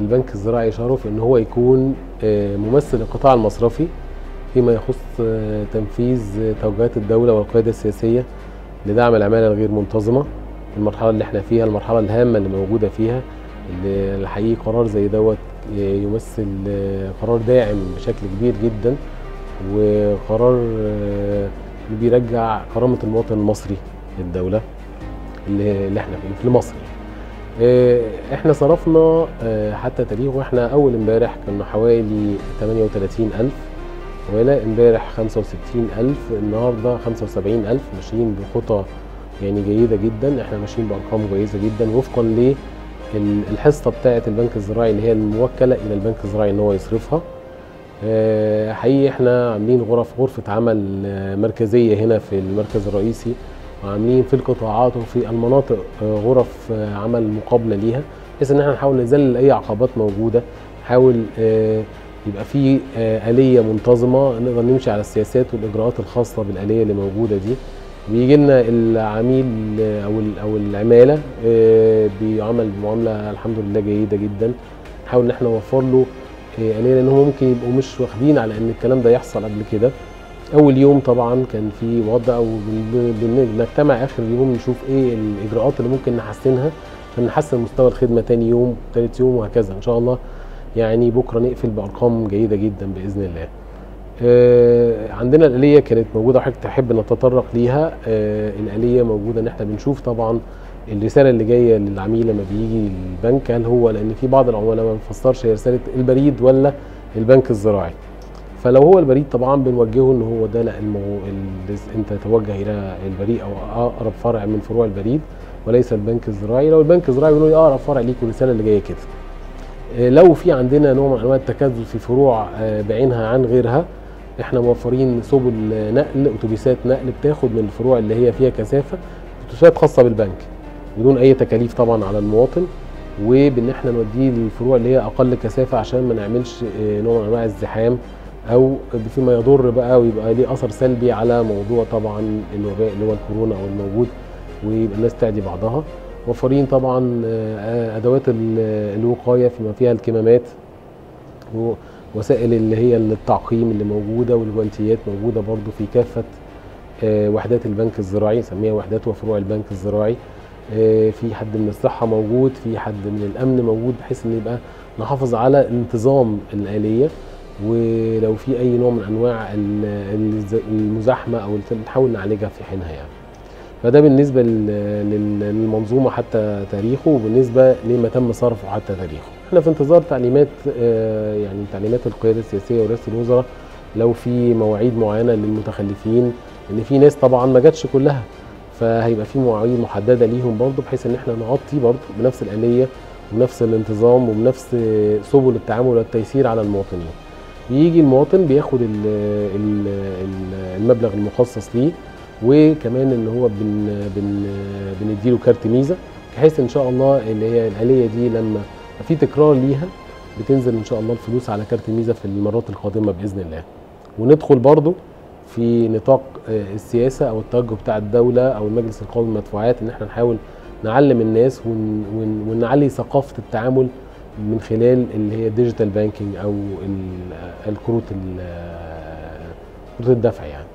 البنك الزراعي شرفه في ان هو يكون آه، ممثل القطاع المصرفي فيما يخص آه، تنفيذ توجيهات الدوله والقياده السياسيه لدعم العماله الغير منتظمه المرحله اللي احنا فيها المرحله الهامه اللي موجوده فيها اللي الحقيقي قرار زي دوت يمثل آه، قرار داعم بشكل كبير جدا وقرار آه، اللي بيرجع كرامه المواطن المصري للدوله اللي اللي احنا فيه في مصر آه، احنا صرفنا آه، حتى تاريخه احنا اول امبارح كنا حوالي 38000 ولا امبارح 65000 النهارده 75000 ماشيين بخطى يعني جيده جدا احنا ماشيين بارقام كويسه جدا وفقا للحصه بتاعه البنك الزراعي اللي هي الموكله الى البنك الزراعي ان هو يصرفها آه، حقيقي احنا عاملين غرف غرفه عمل آه، مركزيه هنا في المركز الرئيسي وعاملين في القطاعات وفي المناطق آه، غرف آه، عمل مقابله ليها بحيث ان احنا نحاول نذلل اي عقبات موجوده نحاول آه، يبقى في آه، آلية منتظمة نقدر نمشي على السياسات والإجراءات الخاصة بالآلية اللي موجودة دي بيجي لنا العميل آه، أو ال- أو العمالة آه، بيعمل بمعاملة الحمد لله جيدة جدا نحاول إن احنا نوفر له آه، آلية لأن هم ممكن يبقوا مش واخدين على إن الكلام ده يحصل قبل كده أول يوم طبعا كان في وضع وبن- بن- بنجتمع آخر يوم نشوف إيه الإجراءات اللي ممكن نحسنها عشان نحسن مستوى الخدمة تاني يوم تالت يوم وهكذا إن شاء الله يعني بكره نقفل بارقام جيده جدا باذن الله. آه، عندنا الاليه كانت موجوده وحضرتك تحب نتطرق ليها آه، الاليه موجوده ان احنا بنشوف طبعا الرساله اللي جايه للعميل لما بيجي البنك هل هو لان في بعض العملاء ما بنفسرش هي رساله البريد ولا البنك الزراعي. فلو هو البريد طبعا بنوجهه ان هو ده لا المو... ال... انت توجه الى البريد او اقرب فرع من فروع البريد وليس البنك الزراعي لو البنك الزراعي بنقول اقرب فرع ليك والرساله اللي جايه كده. آه، لو في عندنا نوع من انواع التكدس في فروع آه، بعينها عن غيرها احنا موفرين سبل آه، نقل اتوبيسات نقل بتاخد من الفروع اللي هي فيها كثافه اتوبيسات خاصه بالبنك بدون اي تكاليف طبعا على المواطن وبان احنا نوديه للفروع اللي هي اقل كثافه عشان ما نعملش آه، نوع من انواع الزحام او فيما يضر بقى ويبقى ليه اثر سلبي على موضوع طبعا الوباء اللي هو الكورونا او الموجود ويبقى الناس تعدي بعضها موفرين طبعا آه، ادوات ال- الوقايه فيما فيها الكمامات ووسائل اللي هي التعقيم اللي موجوده والجوانتيات موجوده برضو في كافه آه، وحدات البنك الزراعي نسميها وحدات وفروع البنك الزراعي آه، في حد من الصحه موجود في حد من الامن موجود بحيث ان يبقى نحافظ على انتظام الاليه ولو في اي نوع من انواع ال- الز- المزاحمه او الت- نحاول نعالجها في حينها يعني فده بالنسبه لل- لل- للمنظومه حتى تاريخه وبالنسبه لما تم صرفه حتى تاريخه احنا في انتظار تعليمات آه، يعني تعليمات القياده السياسيه ورئاسه الوزراء لو في مواعيد معينه للمتخلفين ان في ناس طبعا ما جاتش كلها فهيبقى في مواعيد محدده ليهم برضه بحيث ان احنا نغطي برضه بنفس الاليه وبنفس الانتظام وبنفس سبل التعامل والتيسير على المواطنين بيجي المواطن بياخد ال- ال- ال- المبلغ المخصص ليه وكمان ان هو بن بن بنديله كارت ميزه بحيث ان شاء الله اللي هي الاليه دي لما في تكرار ليها بتنزل ان شاء الله الفلوس على كارت ميزه في المرات القادمه باذن الله وندخل برضو في نطاق آه، السياسه او التوجه بتاع الدوله او المجلس القومي للمدفوعات ان احنا نحاول نعلم الناس ون ون ونعلي ثقافه التعامل من خلال اللي هي الديجيتال بانكينج او ال- الكروت ال- كروت الدفع يعني